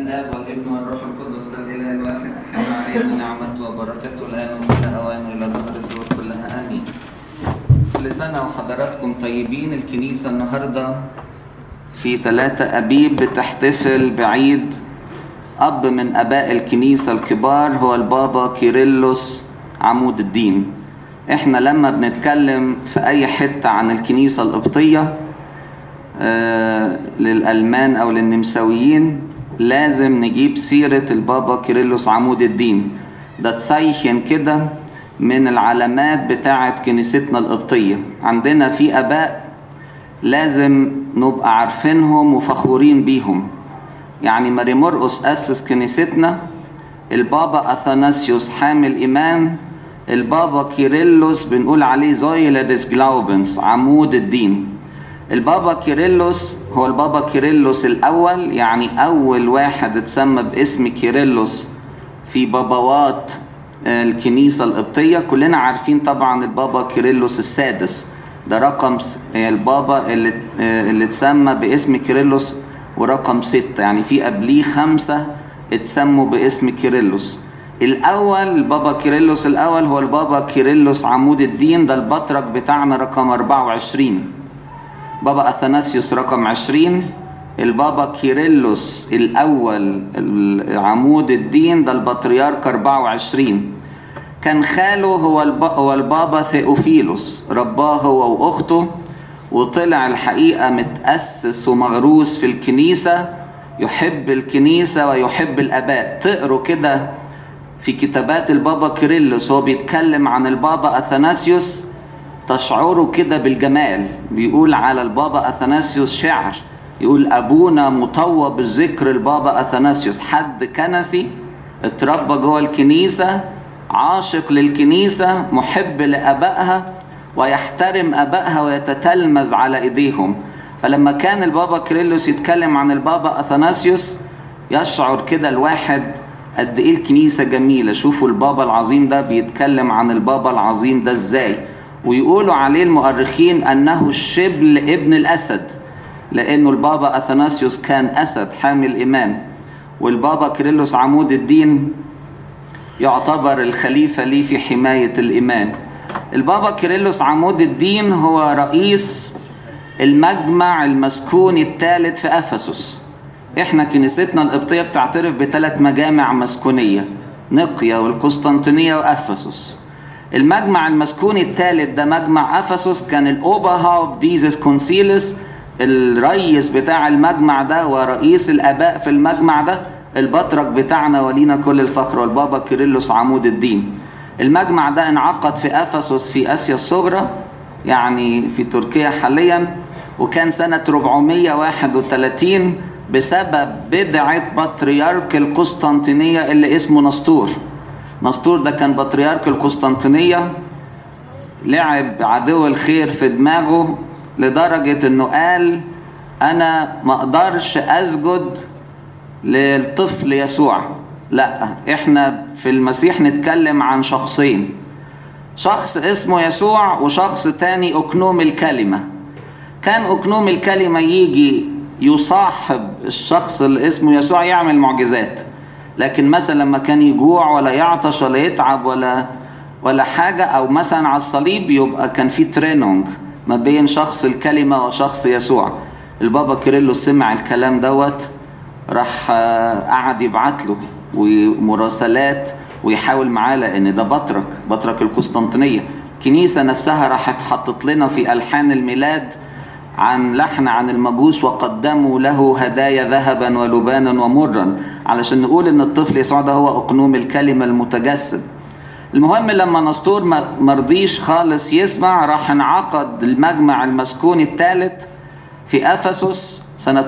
الاب والابن والروح القدس الاله الواحد حل علينا نعمته وبركته الان وكل اوان الى ظهر الدور كلها امين. كل سنه وحضراتكم طيبين الكنيسه النهارده في ثلاثة أبيب بتحتفل بعيد أب من أباء الكنيسة الكبار هو البابا كيرلس عمود الدين إحنا لما بنتكلم في أي حتة عن الكنيسة القبطية آه للألمان أو للنمساويين لازم نجيب سيرة البابا كيرلس عمود الدين ده تسيخن كده من العلامات بتاعة كنيستنا القبطية عندنا في أباء لازم نبقى عارفينهم وفخورين بيهم يعني ماري مرقس أسس كنيستنا البابا أثناسيوس حامل إيمان البابا كيرلس بنقول عليه زويلا ديس جلاوبنس عمود الدين البابا كيرلس هو البابا كيرلس الأول يعني أول واحد اتسمى باسم كيرلس في بابوات الكنيسة القبطية كلنا عارفين طبعا البابا كيرلس السادس ده رقم البابا اللي اللي اتسمى باسم كيرلس ورقم ستة يعني في قبليه خمسة اتسموا باسم كيرلس الأول البابا كيرلس الأول هو البابا كيرلس عمود الدين ده البطرك بتاعنا رقم 24 بابا أثناسيوس رقم 20 البابا كيرلس الأول عمود الدين ده البطريرك 24 كان خاله هو هو البابا ثيوفيلوس رباه هو واخته وطلع الحقيقه متاسس ومغروس في الكنيسه يحب الكنيسه ويحب الاباء تقروا كده في كتابات البابا كيرلس وهو بيتكلم عن البابا اثناسيوس تشعروا كده بالجمال بيقول على البابا اثناسيوس شعر يقول ابونا مطوى بالذكر البابا اثناسيوس حد كنسي اتربى جوه الكنيسه عاشق للكنيسة محب لأبائها ويحترم أبائها ويتتلمذ على إيديهم فلما كان البابا كريلوس يتكلم عن البابا أثناسيوس يشعر كده الواحد قد إيه الكنيسة جميلة شوفوا البابا العظيم ده بيتكلم عن البابا العظيم ده إزاي ويقولوا عليه المؤرخين أنه الشبل ابن الأسد لأنه البابا أثناسيوس كان أسد حامل إيمان والبابا كريلوس عمود الدين يعتبر الخليفة ليه في حماية الإيمان البابا كيرلس عمود الدين هو رئيس المجمع المسكوني الثالث في أفسس احنا كنيستنا القبطية بتعترف بثلاث مجامع مسكونية نقيا والقسطنطينية وأفسس المجمع المسكوني الثالث ده مجمع أفسس كان الأوبا هاوب ديزيس كونسيلس الرئيس بتاع المجمع ده ورئيس الآباء في المجمع ده البطرك بتاعنا ولينا كل الفخر والبابا كيرلس عمود الدين المجمع ده انعقد في افسس في اسيا الصغرى يعني في تركيا حاليا وكان سنة 431 بسبب بدعة بطريرك القسطنطينية اللي اسمه نسطور نسطور ده كان بطريرك القسطنطينية لعب عدو الخير في دماغه لدرجة انه قال انا ما اقدرش اسجد للطفل يسوع لا احنا في المسيح نتكلم عن شخصين شخص اسمه يسوع وشخص تاني اكنوم الكلمة كان اكنوم الكلمة يجي يصاحب الشخص اللي اسمه يسوع يعمل معجزات لكن مثلا لما كان يجوع ولا يعطش ولا يتعب ولا ولا حاجة او مثلا على الصليب يبقى كان في ترينونج ما بين شخص الكلمة وشخص يسوع البابا كيرلس سمع الكلام دوت راح قعد يبعت له ومراسلات ويحاول معاه لان ده بطرك بطرك القسطنطينيه الكنيسه نفسها راحت حطت لنا في الحان الميلاد عن لحن عن المجوس وقدموا له هدايا ذهبا ولبانا ومرا علشان نقول ان الطفل يسوع ده هو اقنوم الكلمه المتجسد المهم لما نسطور مرضيش خالص يسمع راح انعقد المجمع المسكوني الثالث في افسس سنة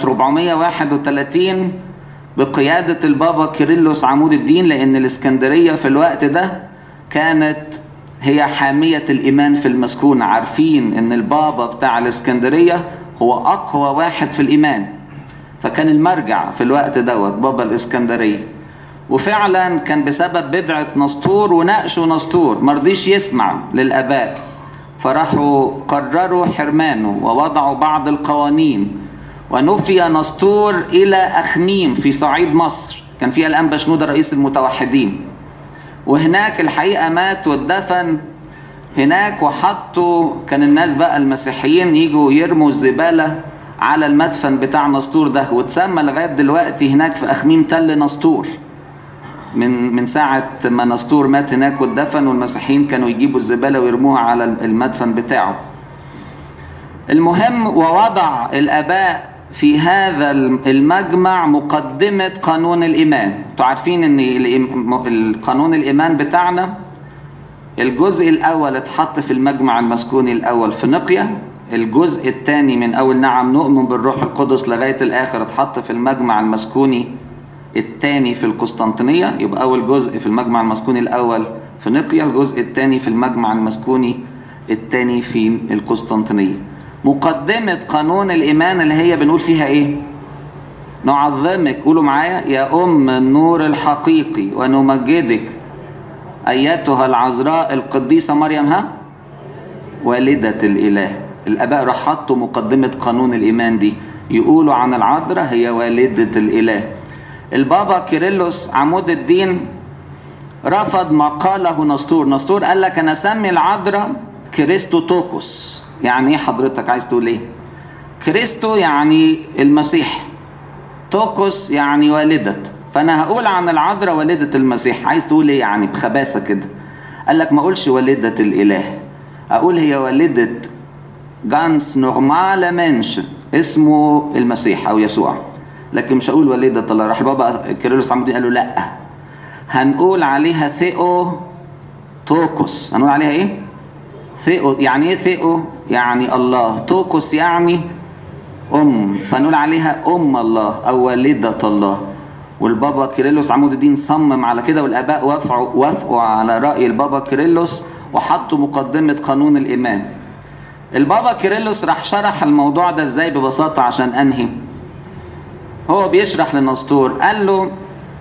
431 بقيادة البابا كيرلس عمود الدين لأن الإسكندرية في الوقت ده كانت هي حامية الإيمان في المسكونة عارفين إن البابا بتاع الإسكندرية هو أقوى واحد في الإيمان فكان المرجع في الوقت دوت بابا الإسكندرية وفعلا كان بسبب بدعة نسطور ونقشوا نسطور مرضيش يسمع للآباء فراحوا قرروا حرمانه ووضعوا بعض القوانين ونفي نسطور إلى أخميم في صعيد مصر كان فيها الأنبا شنودة رئيس المتوحدين وهناك الحقيقة مات واتدفن هناك وحطوا كان الناس بقى المسيحيين يجوا يرموا الزبالة على المدفن بتاع نسطور ده وتسمى لغاية دلوقتي هناك في أخميم تل نسطور من من ساعة ما نسطور مات هناك واتدفن والمسيحيين كانوا يجيبوا الزبالة ويرموها على المدفن بتاعه المهم ووضع الآباء في هذا المجمع مقدمة قانون الإيمان انتوا عارفين ان القانون الإيمان بتاعنا الجزء الأول اتحط في المجمع المسكوني الأول في نقيا الجزء الثاني من أول نعم نؤمن بالروح القدس لغاية الآخر اتحط في المجمع المسكوني الثاني في القسطنطينية يبقى أول جزء في المجمع المسكوني الأول في نقيا الجزء الثاني في المجمع المسكوني الثاني في القسطنطينية مقدمة قانون الإيمان اللي هي بنقول فيها إيه؟ نعظمك قولوا معايا يا أم النور الحقيقي ونمجدك أيتها العذراء القديسة مريم ها؟ والدة الإله الآباء راح حطوا مقدمة قانون الإيمان دي يقولوا عن العذراء هي والدة الإله البابا كيرلس عمود الدين رفض ما قاله نسطور نسطور قال لك أنا أسمي العذراء كريستو توكوس يعني ايه حضرتك عايز تقول ايه كريستو يعني المسيح توكوس يعني والدة فانا هقول عن العذراء والدة المسيح عايز تقول ايه يعني بخباثة كده قال لك ما اقولش والدة الاله اقول هي والدة جانس نورمال منش اسمه المسيح او يسوع لكن مش هقول والدة الله راح بابا كيرلس عمودين قال له لا هنقول عليها ثيو توكوس هنقول عليها ايه ثيو يعني ايه ثيو يعني الله توكوس يعني ام فنقول عليها ام الله او والده الله والبابا كيرلس عمود الدين صمم على كده والاباء وافقوا وافقوا على راي البابا كيرلس وحطوا مقدمه قانون الايمان البابا كيرلس راح شرح الموضوع ده ازاي ببساطه عشان انهي هو بيشرح لنسطور قال له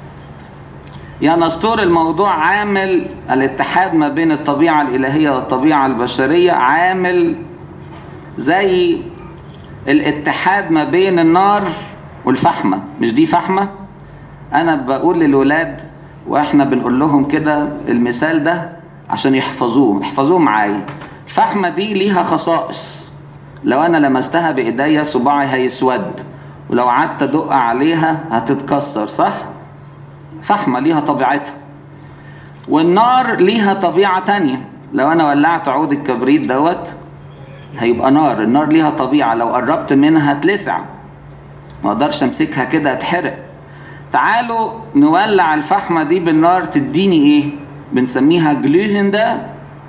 يا نسطور الموضوع عامل الاتحاد ما بين الطبيعة الإلهية والطبيعة البشرية عامل زي الاتحاد ما بين النار والفحمة مش دي فحمة أنا بقول للولاد وإحنا بنقول لهم كده المثال ده عشان يحفظوه يحفظوه معايا الفحمة دي ليها خصائص لو أنا لمستها بإيديا صباعي هيسود ولو قعدت أدق عليها هتتكسر صح؟ فحمة ليها طبيعتها والنار ليها طبيعة تانية لو أنا ولعت عود الكبريت دوت هيبقى نار النار ليها طبيعة لو قربت منها هتلسع ما اقدرش امسكها كده اتحرق تعالوا نولع الفحمة دي بالنار تديني ايه بنسميها جلوهندا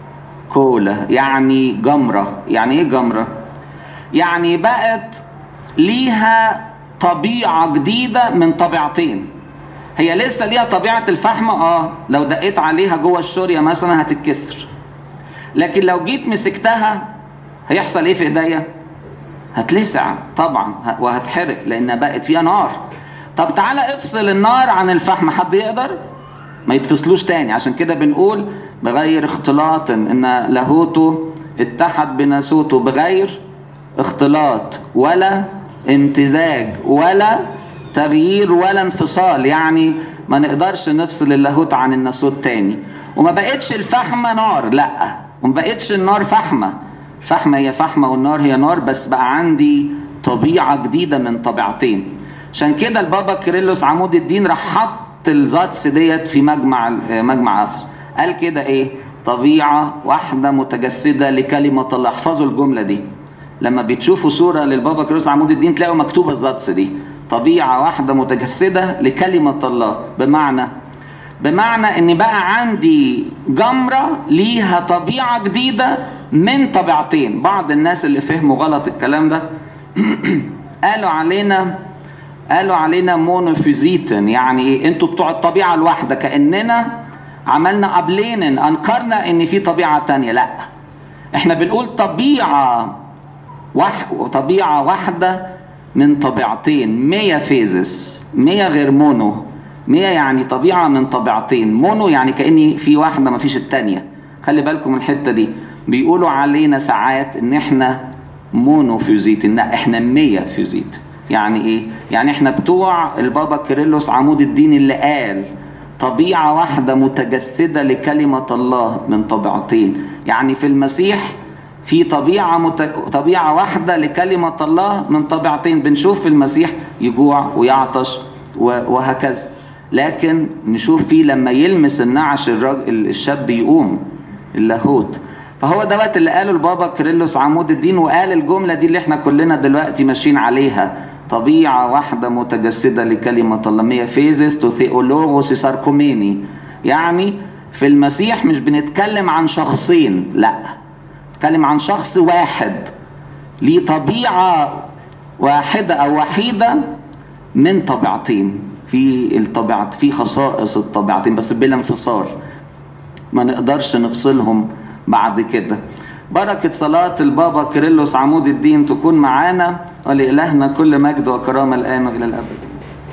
كولا يعني جمرة يعني ايه جمرة يعني بقت ليها طبيعة جديدة من طبيعتين هي لسه ليها طبيعة الفحمة اه لو دقيت عليها جوه الشورية مثلا هتتكسر لكن لو جيت مسكتها هيحصل ايه في ايديا هتلسع طبعا وهتحرق لان بقت فيها نار طب تعالى افصل النار عن الفحم حد يقدر ما يتفصلوش تاني عشان كده بنقول بغير اختلاط ان لاهوته اتحد بناسوته بغير اختلاط ولا امتزاج ولا تغيير ولا انفصال يعني ما نقدرش نفصل اللاهوت عن الناسوت تاني وما بقتش الفحمة نار لا وما بقتش النار فحمة الفحمة هي فحمة والنار هي نار بس بقى عندي طبيعة جديدة من طبيعتين عشان كده البابا كيرلس عمود الدين راح حط الزاتس ديت في مجمع مجمع افس قال كده ايه طبيعة واحدة متجسدة لكلمة الله احفظوا الجملة دي لما بتشوفوا صورة للبابا كيرلس عمود الدين تلاقوا مكتوبة الزاتس دي طبيعة واحدة متجسدة لكلمة الله بمعنى بمعنى ان بقى عندي جمرة ليها طبيعة جديدة من طبيعتين بعض الناس اللي فهموا غلط الكلام ده قالوا علينا قالوا علينا مونوفيزيتن يعني ايه انتوا بتوع الطبيعة الواحدة كأننا عملنا قبلين انكرنا ان في طبيعة تانية لا احنا بنقول طبيعة وح... طبيعة واحدة من طبيعتين مية فيزس مية غير مونو مية يعني طبيعة من طبيعتين مونو يعني كأني في واحدة ما فيش التانية خلي بالكم من الحتة دي بيقولوا علينا ساعات ان احنا مونو فيوزيت ان احنا مية فيوزيت يعني ايه يعني احنا بتوع البابا كيرلس عمود الدين اللي قال طبيعة واحدة متجسدة لكلمة الله من طبيعتين يعني في المسيح في طبيعة مت... طبيعة واحدة لكلمة الله من طبيعتين بنشوف في المسيح يجوع ويعطش و... وهكذا لكن نشوف فيه لما يلمس النعش الراجل الشاب يقوم اللاهوت فهو دوت اللي قاله البابا كيرلس عمود الدين وقال الجملة دي اللي احنا كلنا دلوقتي ماشيين عليها طبيعة واحدة متجسدة لكلمة الله مية فيزيس تو ثيولوغوس ساركوميني يعني في المسيح مش بنتكلم عن شخصين لا بنتكلم عن شخص واحد ليه طبيعة واحدة أو وحيدة من طبيعتين في الطبيعة في خصائص الطبيعتين بس بلا انفصال ما نقدرش نفصلهم بعد كده بركة صلاة البابا كيرلس عمود الدين تكون معانا ولإلهنا كل مجد وكرامة الآن وإلى الأبد